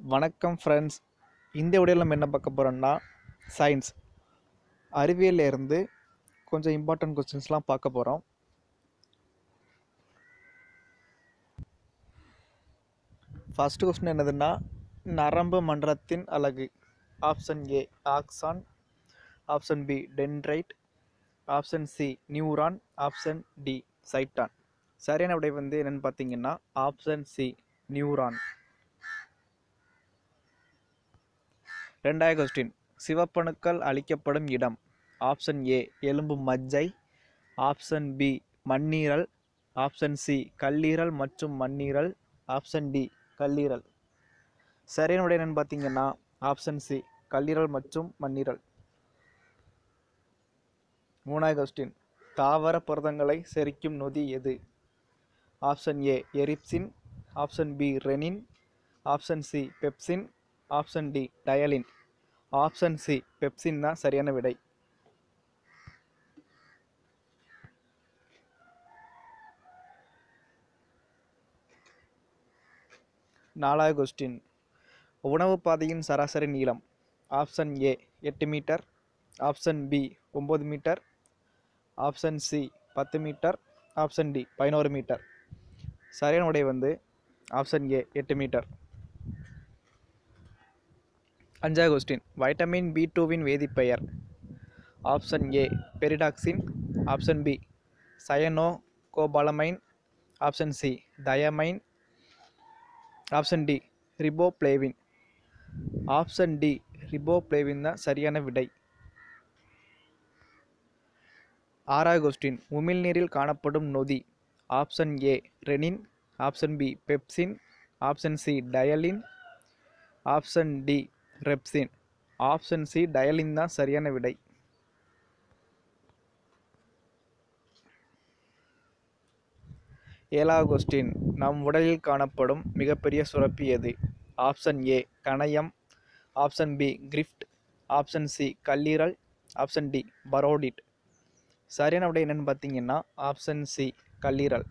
வணக்கம் ஃப்ரெண்ட்ஸ் இந்த வீடியோவில் நம்ம என்ன பார்க்க போகிறோம்னா சயின்ஸ் அறிவியல்ல இருந்து கொஞ்சம் இம்பார்ட்டன்ட் கொஸ்டின்ஸ்லாம் பார்க்க போகிறோம் ஃபர்ஸ்ட் கொஸ்டின் என்னதுன்னா நரம்பு மண்டலத்தின் அலகு option A axon option B dendrite option C neuron option D cyton சரியான விடை வந்து என்னென்னு பார்த்தீங்கன்னா ஆப்ஷன் சி நியூரான் ரெண்டாவது கொஸ்டின் சிவப்பணுக்கள் அளிக்கப்படும் இடம் ஆப்ஷன் ஏ எலும்பு மஜ்ஜை ஆப்ஷன் பி மண்ணீரல் ஆப்ஷன் சி கல்லீரல் மற்றும் மண்ணீரல் ஆப்ஷன் டி கல்லீரல் சரியான விடை என்னன்னு பார்த்தீங்கன்னா ஆப்ஷன் சி கல்லீரல் மற்றும் மண்ணீரல் மூணாவது கொஸ்டின் தாவர புரதங்களை செரிக்கும் நொதி எது option A erepsin option B rennin option C pepsin option D ptyalin option C pepsin தான் சரியான விடை நாலாவது கொஸ்டின் உணவு பாதையின் சராசரி நீளம் ஆப்ஷன் ஏ எட்டு மீட்டர் ஆப்ஷன் பி ஒம்பது மீட்டர் ஆப்ஷன் சி பத்து மீட்டர் ஆப்ஷன் டி பதினோரு மீட்டர் சரியான விடை வந்து ஆப்ஷன் ஏ எட்டு மீட்டர் அஞ்சாவது கொஸ்டின் வைட்டமின் பி டூவின் வேதிப்பெயர் option A pyridoxine option B cyanocobalamin option C thiamine option D riboflavin option D riboflavin தான் சரியான விடை ஆறாவது கொஸ்டின் உமிழ்நீரில் காணப்படும் நொதி option A rennin option B pepsin option C ptyalin option D ரெப்சின் ஆப்ஷன் சி டயலின் தான் சரியான விடை ஏழாவது கொஸ்டின் நம் உடலில் காணப்படும் மிகப்பெரிய சுரப்பி எது ஆப்ஷன் ஏ கணையம் ஆப்ஷன் பி கிரிஃப்ட் ஆப்ஷன் சி கல்லீரல் ஆப்ஷன் டி பரோடிட் சரியான விடை என்னன்னு பார்த்தீங்கன்னா ஆப்ஷன் சி கல்லீரல்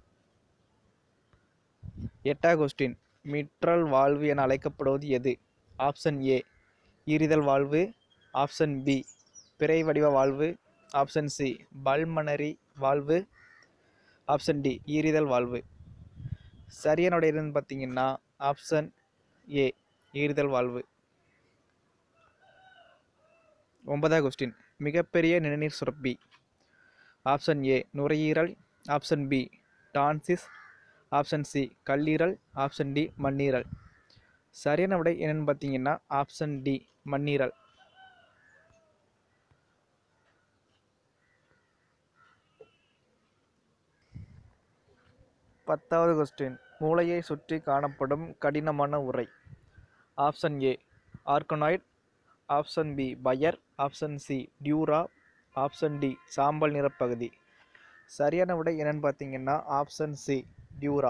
எட்டாவது கொஸ்டின் மிட்ரல் வாழ்வு என அழைக்கப்படுவது எது ஆப்ஷன் ஏ ஈரிதல் வாழ்வு ஆப்ஷன் பி பிறை வடிவ valve option C pulmonary valve option D ஈரிதல் வாழ்வு சரியான விடை என்னன்னு பார்த்தீங்கன்னா ஆப்ஷன் ஏ ஈரிதல் வாழ்வு ஒன்பதாவது கொஸ்டின் மிகப்பெரிய நிணநீர் சுரப்பி ஆப்ஷன் ஏ நுரையீரல் option B tonsils option C கல்லீரல் ஆப்ஷன் டி மண்ணீரல் சரியான விடை என்னன்னு பார்த்தீங்கன்னா ஆப்ஷன் டி மண்ணீரல் பத்தாவது கொஸ்டின் மூளையை சுற்றி காணப்படும் கடினமான உரை option A arachnoid option B பயர் option C dura option D சாம்பல் நிறப்பகுதி சரியான விடை என்னன்னு பார்த்தீங்கன்னா ஆப்ஷன் சி டியூரா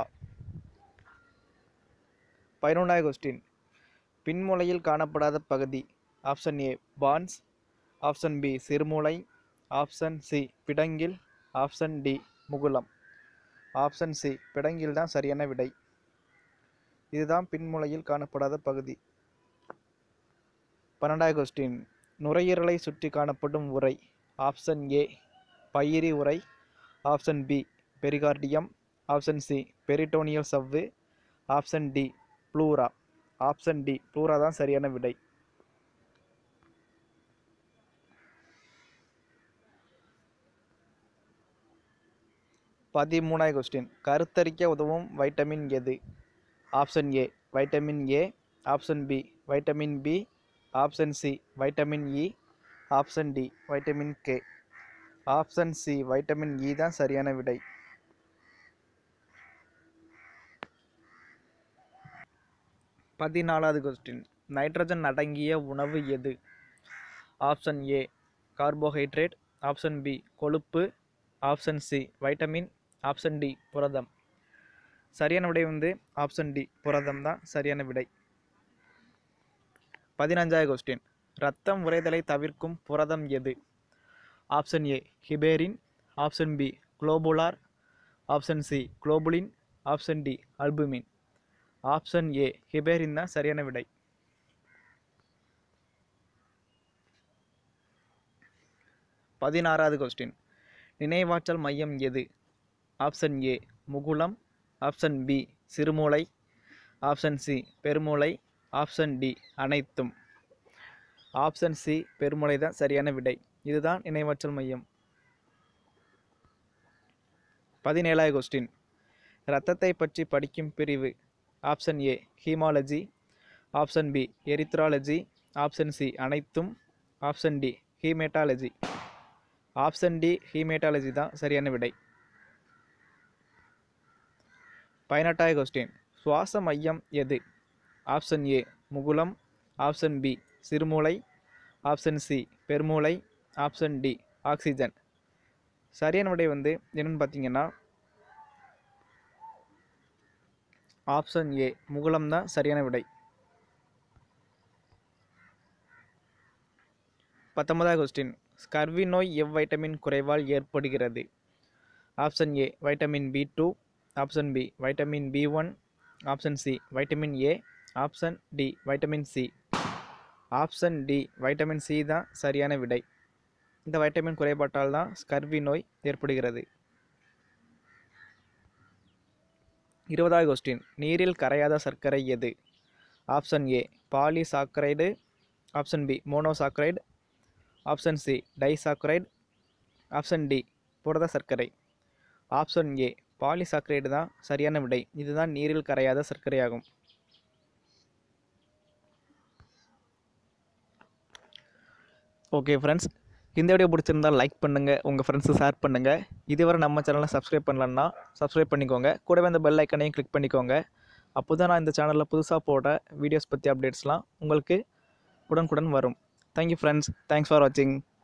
பதினொன்றாவது கொஸ்டின் பின்மூலையில் காணப்படாத பகுதி option A pons option B சிறுமூளை option C peduncle option D முகுலம் ஆப்ஷன் சி பிடங்கில் தான் சரியான விடை இதுதான் பின்மூலையில் காணப்படாத பகுதி பன்னெண்டாவது கொஸ்டின் நுரையீரலை சுற்றி காணப்படும் உரை ஆப்ஷன் ஏ பயிரி உரை option B pericardium option C peritoneal சவ்வு option D pleura option D pleura தான் சரியான விடை பதிமூணாவது கொஸ்டின் கருத்தரிக்க உதவும் வைட்டமின் எது option A vitamin A option B vitamin B option C vitamin E option D vitamin K option C vitamin E தான் சரியான விடை பதினாலாவது கொஸ்டின் நைட்ரஜன் அடங்கிய உணவு எது option A carbohydrate option B கொழுப்பு option C vitamin option D புரதம் சரியான விடை வந்து ஆப்ஷன் டி புரதம் தான் சரியான விடை பதினஞ்சாவது கொஸ்டின் ரத்தம் உறைதலை தவிர்க்கும் புரதம் எது option A heparin option B globular option C globulin option D albumin option A heparin தான் சரியான விடை பதினாறாவது கொஸ்டின் நினைவாற்றல் மையம் எது ஆப்ஷன் ஏ முகுளம் ஆப்ஷன் பி சிறுமூளை ஆப்ஷன் சி பெருமூளை ஆப்ஷன் டி அனைத்தும் ஆப்ஷன் சி பெருமூளை தான் சரியான விடை இதுதான் நினைவாற்றல் மையம் பதினேழாவது கொஸ்டின் இரத்தத்தை பற்றி படிக்கும் பிரிவு ஆப்ஷன் ஏ ஹீமாலஜி option B erythrology option C அனைத்தும் option D haematology option D haematology தான் சரியான விடை பதினெட்டாவது கொஸ்டின் சுவாச மையம் எது ஆப்ஷன் ஏ முகுளம் ஆப்ஷன் பி சிறுமூளை ஆப்ஷன் சி பெருமூளை ஆப்ஷன் டி ஆக்சிஜன் சரியான விடை வந்து என்னன்னு பார்த்தீங்கன்னா ஆப்ஷன் ஏ முகுளம் தான் சரியான விடை பத்தொன்பதாவது கொஸ்டின் ஸ்கர்வி நோய் எவ்வைட்டமின் குறைவால் ஏற்படுகிறது option A vitamin B two option B vitamin B one option C vitamin A option D vitamin C option D vitamin C தான் சரியான விடை இந்த வைட்டமின் குறைபாட்டால் தான் ஸ்கர்வி நோய் ஏற்படுகிறது இருபதாவது கொஸ்டின் நீரில் கரையாத சர்க்கரை எது option A polysaccharide option B monosaccharide option C disaccharide option D புரத சர்க்கரை ஆப்ஷன் ஏ பாலிசாக்கரைடு தான் சரியான விடை இதுதான் நீரில் கரையாத சர்க்கரையாகும் ஓகே ஃப்ரெண்ட்ஸ் இந்த வீடியோ பிடிச்சிருந்தால் லைக் பண்ணுங்கள் உங்கள் ஃப்ரெண்ட்ஸு ஷேர் பண்ணுங்கள் இதுவரை நம்ம சேனலை சப்ஸ்கிரைப் பண்ணலன்னா சப்ஸ்கிரைப் பண்ணிக்கோங்க கூடவே அந்த பெல் ஐக்கனையும் கிளிக் பண்ணிக்கோங்க அப்போ தான் நான் இந்த சேனலில் புதுசாக போட வீடியோஸ் பற்றி அப்டேட்ஸ்லாம் உங்களுக்கு உடனுக்குடன் வரும் தேங்க்யூ ஃப்ரெண்ட்ஸ் தேங்க்ஸ் ஃபார் வாட்சிங்